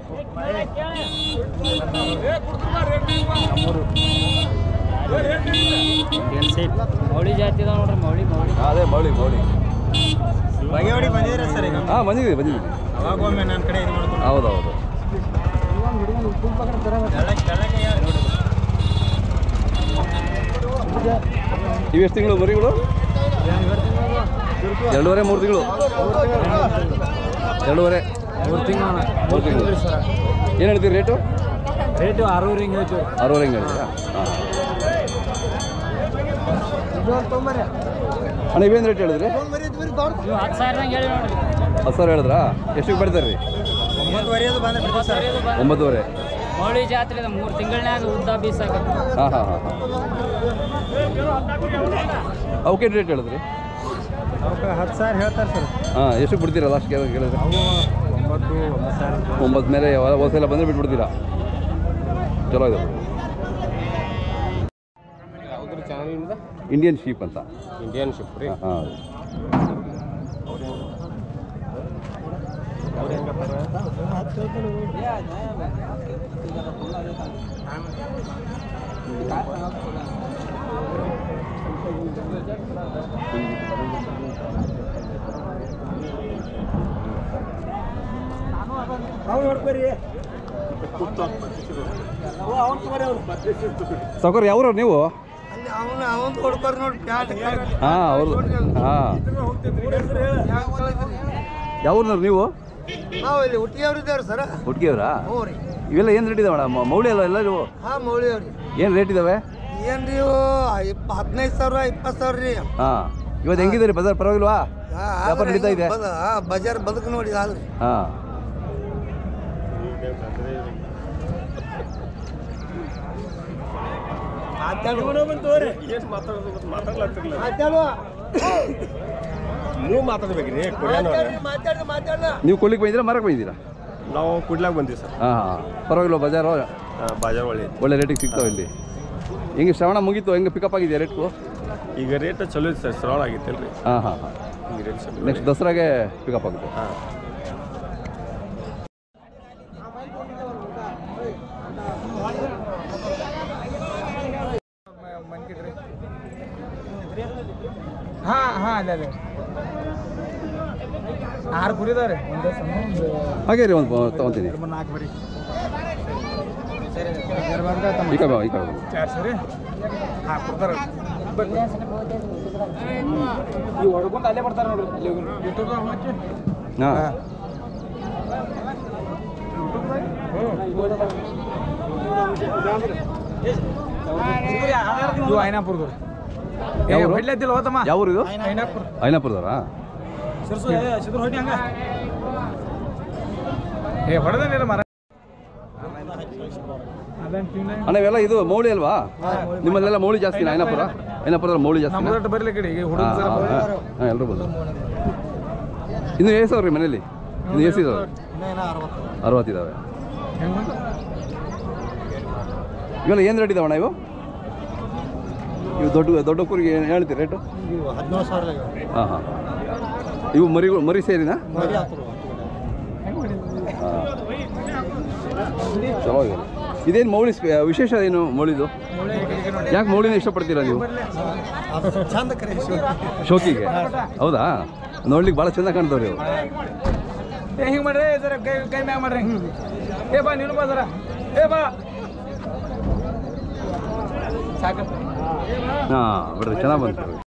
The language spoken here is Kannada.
ಮೌಳಿ ಜಾತಿ ಇದಾವ ನೋಡ್ರಿ ಮೌಳಿ ಮೌಳಿ ಅದೇ ಮೌಳಿ ಮೌಳಿ ಬಗೆವಡಿ ಬಂದಿದ್ರ ಸರ್ ಈಗ ಹಾಂ ಬಂದಿದ್ದೀವಿ ಬಂದಿದ್ದೀವಿ ಅವಾಗ ಒಮ್ಮೆ ನನ್ನ ಕಡೆ ಇದು ಮಾಡ್ಕೊಂಡು ಹೌದು ಹೌದು ಕೆಳಗೆ ಕೆಳಗೆ ಯಾರು ನೋಡಿ ಇವು ಎಷ್ಟು ತಿಂಗಳು ಮರಿಗಳು ಎರಡೂವರೆ ಮೂರು ತಿಂಗಳು ಎರಡೂವರೆ ಮೂರು ತಿಂಗಳು ಮೂರು ತಿಂಗಳು ಏನು ಹೇಳ್ತೀರಿ ರೇಟು ರೇಟು ಆರೂರು ಹಿಂಗೆ ಹೇಳ್ತೀವಿ ಅರವರೆ ಹಿಂಗೆ ಹೇಳಿದ್ರಾ ಹಾಂ ಅಣ್ಣ ಇವೇನು ರೇಟ್ ಹೇಳಿದ್ರಿ ನೀವು ಹತ್ತು ಸಾವಿರದಂಗೆ ಹೇಳಿ ನೋಡ್ರಿ ಹತ್ತು ಸಾವಿರ ಹೇಳಿದ್ರಾ ಎಷ್ಟಿಗೆ ಬರ್ತಾರೆ ರೀ ಒಂಬತ್ತುವರೆ ಅದು ಬಂದ ಬಿಡ್ತೀವಿ ಸರ್ ಒಂಬತ್ತುವರೆ ಮೌಳಿ ಜಾತ್ರೆ ಇದೆ ಮೂರು ತಿಂಗಳನ್ಯಾಗ ಉದ್ದ ಬೀಸಾಕತ್ತೆ ಹಾಂ ಹಾಂ ಹಾಂ ಹಾಂ ಅವಕ್ಕೆ ರೇಟ್ ಹೇಳಿದ್ರಿ ಅವಕ್ಕೆ ಹತ್ತು ಸಾವಿರ ಹೇಳ್ತಾರೆ ಸರ್ ಹಾಂ ಎಷ್ಟಕ್ಕೆ ಬಿಡ್ತೀರಾ ಲಾಸ್ಟ್ ಕೇಳಿದ್ರೆ ಅವು ಒಂಬತ್ತು ಒಂಬತ್ತು ಸಾವಿರ ಒಂಬತ್ತು ಮೇಲೆ ಹೋದ್ಸಲ ಬಂದರೆ ಬಿಟ್ಬಿಡ್ತೀರಾ ಚಲೋ ಇದೆ ಬಿಡಿ. ಯಾವ್ದ್ರ ಚಾನಲ್ ಇಂಡಿಯನ್ ಶೀಪ್ ಅಂತ ಇಂಡಿಯನ್ ಶಿಪ್ ರೀ ಹಾಂ ಸಾಕೋರ್ ಯಾವ್ರವ್ರು ನೀವು ಅವನು ಅವನ್ ಕೊಡ್ಕೊರ್ ನೋಡಿ ಪ್ಯಾಟ್ ಹಾಂ ಅವ್ರದ್ದು ಹಾಂ ಯಾವ್ರವ್ರು ನೀವು ನಾವು ಇಲ್ಲಿ ಹುಟ್ಟಿಯವ್ರು ಇದ್ದೇವ್ರಿ ಸರ ಹುಡುಗಿಯವರಾ ಹ್ಞೂ ರೀ ಇವೆಲ್ಲ ಏನು ರೇಟ್ ಇದಾವೆ ಮೇಡಮ್ ಮೌಳಿ ಅಲ್ಲ ಎಲ್ಲ ನೀವು ಹಾ ಮೌಳಿಯವ್ರಿ ಏನು ರೇಟ್ ಇದಾವೆ ಏನ್ರಿ ಇವು ಇಪ್ಪ ಹದಿನೈದು ಸಾವಿರ ಇಪ್ಪತ್ತು ಸಾವಿರ ರೀ ಹಾಂ ಇವತ್ತು ಹೆಂಗಿದೆ ರೀ ಬಜಾರ್ ಪರವಾಗಿಲ್ವಾ ಹಾ, ವ್ಯಾಪಾರ ಆದ್ರೆ ನಡೀತಾ ಇದೆ ಬದ- ಹಾ, ಬಜಾರ್ ಬದುಕು ನೋಡಿ ಆದ್ರಿ ಹಾಂ ಮಾತಾಡುವ ನೀವು ಮಾತಾಡ್ಬೇಕ್ರಿ ಮಾತಾಡ್ರಿ ಮಾತಾಡ್ರಿ ಮಾತಾಡ ನೀವು ಕೊಡ್ಲಿಕ್ಕೆ ಬಂದಿದ್ದೀರಾ ಮರಕ್ಕೆ ಬಂದಿದ್ದೀರಾ ನಾವು ಕುಡ್ಲಾಗ ಬಂದೀವಿ ಸರ್ ಹಾಂ ಹಾಂ ಪರವಾಗಿಲ್ವ ಬಜಾರು ಬಾಜಾರ್ ಒಳ್ಳೆ ಒಳ್ಳೆ ರೇಟಿಗೆ ಸಿಗ್ತಾವೆ ಇಲ್ಲಿ ಹಿಂಗೆ ಶ್ರವಣ ಮುಗೀತು ಹೆಂಗೆ ಪಿಕಪ್ ಆಗಿದೆಯಾ ರೇಟ್ಗೂ ಈಗ ರೇಟ್ ಚಲೋ ಇದೆ ಸರ್ ಶ್ರವಣ ಆಗಿತ್ತಲ್ರಿ ಹಾಂ ಹಾಂ ಹಾಂ ಈಗ ರೇಟ್ ಚಲೋ ನೆಕ್ಸ್ಟ್ ದಸರಾಗೆ ಪಿಕಪ್ ಆಗುತ್ತೆ ಹಾಂ ಹಾ ಹಾ ಅದೇ ಅದೇ ಆರು ಕುರಿದಾರೆ ಒಂದೇ ಸಮ ಒಂದು ಹಾಗೆ ರೀ ಒಂದು ತೊಗೊತೀನಿ ನಾಲ್ಕು ಬರೀ ಈ ಕಡೆ ಬಾ, ಈ ಕಡೆ ಬಾ. ಚಾರ್ ಸರಿ ಹಾಂ ಕೊಡ್ತಾರೆ ಈ ಹೊಡ್ಕೊಂಡು ಅಲ್ಲೇ ಬರ್ತಾರೆ ನೋಡ್ರಿ ಯೂಟ್ಯೂಬ್ ಹಾಂ ಇವು ಐನಾಪುರದವ್ರು ಏ ಯಾವ್ರು? ಹೊಡ್ಲತ್ತಿಲ್ಲ ಹೋತಮ್ಮ ಯಾವ ಊರು ಇದು ಐನಾಪುರ ಐನಾಪುರದವರಾ ಸಿರ್ಸು ಸಿದ್ರು ಹೊಡಿ ಹಂಗ ಏ ಹೊಡೆದೇನಿಲ್ಲ ಮರ ಅದೇನು ಕಿವಿನ ಅಣ್ಣ ಇವೆಲ್ಲ ಇದು ಮೌಳಿ ಅಲ್ವಾ ನಿಮ್ಮಲ್ಲೆಲ್ಲ ಮೌಳಿ ಜಾಸ್ತಿ ಐನಾಪುರ ಐನಾಪುರದಲ್ಲಿ ಮೌಳಿ ಜಾಸ್ತಿ ನಮ್ಮ ದೊಡ್ಡ ಬರಲಿ ಕಡೆ ಈಗ ಹುಡುಗ ಹಾಂ ಹಾಂ ಎಲ್ಲರೂ ಬಂದು ಇನ್ನು ಏಸವ್ರಿ ಮನೇಲಿ ಇನ್ನು ಏಸಿದಾವೆ ಅರವತ್ತಿದ್ದಾವೆ ಇವೆಲ್ಲ ಏನು ರೇಟ್ ಇದಾವಣ್ಣ ಇವು ಇವು ದೊಡ್ಡ ದೊಡ್ಡ ಕುರಿಗೆ ಏನು ಹೇಳ್ತೀರಿ ರೇಟು ಹದಿನೇಳು ಸಾವಿರ ಹಾಂ ಹಾಂ ಇವು ಮರಿಗಳು ಮರಿ ಸೇರಿನಾ ಚಲೋ ಇದೆ ಇದೇನು ಮೌಳಿ ಸ್ಪೆ- ವಿಶೇಷ ಏನು ಮೌಳಿದು ಯಾಕೆ ಮೌಳಿನ ಇಷ್ಟಪಡ್ತೀರಾ ನೀವು ಚಂದ ಕರೆ ಶೋಕಿಗೆ ಹೌದಾ ನೋಡ್ಲಿಕ್ಕೆ ಭಾಳ ಚೆಂದ ಕಾಣ್ತಾವ್ರಿ ಇವು ಏ ಹಿಂಗೆ ಮಾಡ್ರಿ ಜರ ಕೈ ಕೈ ಮ್ಯಾಗ ಮಾಡ್ರಿ ಹಿಂಗೆ ಏ ಬಾ ನೀನು ಬಾ ಜರ ಏ ಬಾ ಸಾಕ ಹಾಂ ಬಿಡ್ರಿ ಚೆನ್ನಾಗಿ ಬಂತು